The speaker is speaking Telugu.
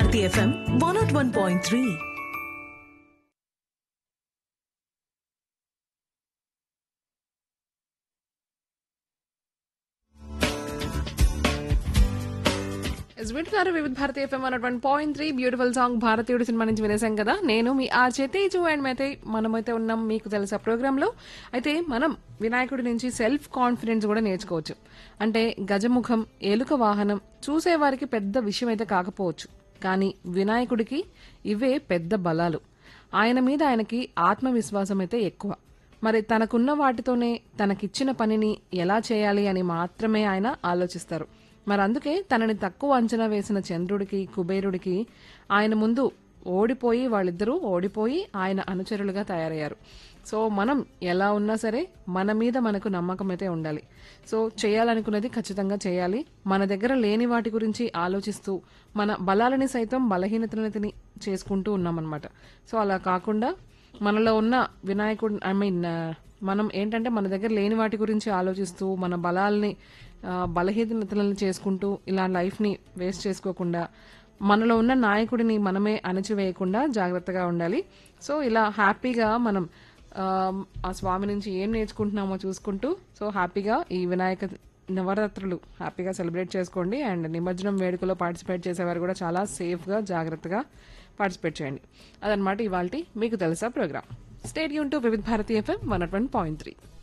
Bharati FM one nought one point three ఎస్ వింటున్నారు Vividh Bharati FM one one point three beautiful song Bharateeyudu cinema నుంచి వినేసాం కదా నేను మీ ఆర్జే తేజు అండ్ అయితే మనమైతే ఉన్నాం మీకు తెలుసా ప్రోగ్రామ్ లో అయితే మనం వినాయకుడి నుంచి సెల్ఫ్ కాన్ఫిడెన్స్ కూడా నేర్చుకోవచ్చు అంటే గజముఖం ఏలుక వాహనం చూసేవారికి పెద్ద విషయం అయితే కాకపోవచ్చు కానీ వినాయకుడికి ఇవే పెద్ద బలాలు ఆయన మీద ఆయనకి ఆత్మవిశ్వాసం అయితే ఎక్కువ మరి తనకున్న వాటితోనే తనకిచ్చిన పనిని ఎలా చేయాలి అని మాత్రమే ఆయన ఆలోచిస్తారు మరి అందుకే తనని తక్కువ అంచనా వేసిన చంద్రుడికి కుబేరుడికి ఆయన ముందు ఓడిపోయి వాళ్ళిద్దరూ ఓడిపోయి ఆయన అనుచరులుగా తయారయ్యారు సో మనం ఎలా ఉన్నా సరే మన మీద మనకు నమ్మకం అయితే ఉండాలి సో చేయాలనుకున్నది ఖచ్చితంగా చేయాలి మన దగ్గర లేని వాటి గురించి ఆలోచిస్తూ మన బలాలని సైతం బలహీనతలని చేసుకుంటూ ఉన్నామన్నమాట సో అలా కాకుండా మనలో ఉన్న వినాయకుడు ఐ మీన్ మనం ఏంటంటే మన దగ్గర లేని వాటి గురించి ఆలోచిస్తూ మన బలాల్ని ఆ, బలహీనతలను చేసుకుంటూ ఇలా లైఫ్ని వేస్ట్ చేసుకోకుండా మనలో ఉన్న నాయకుడిని మనమే అణచివేయకుండా జాగ్రత్తగా ఉండాలి సో ఇలా హ్యాపీగా మనం ఆ, ఆ స్వామి నుంచి ఏం నేర్చుకుంటున్నామో చూసుకుంటూ సో హ్యాపీగా ఈ వినాయక నవరాత్రులు హ్యాపీగా సెలబ్రేట్ చేసుకోండి అండ్ నిమజ్జనం వేడుకలో పార్టిసిపేట్ చేసేవారు కూడా చాలా సేఫ్గా జాగ్రత్తగా పార్టిసిపేట్ చేయండి అదనమాట ఇవాళ మీకు తెలుసా programme stadium to Vividh Bharati FM one point three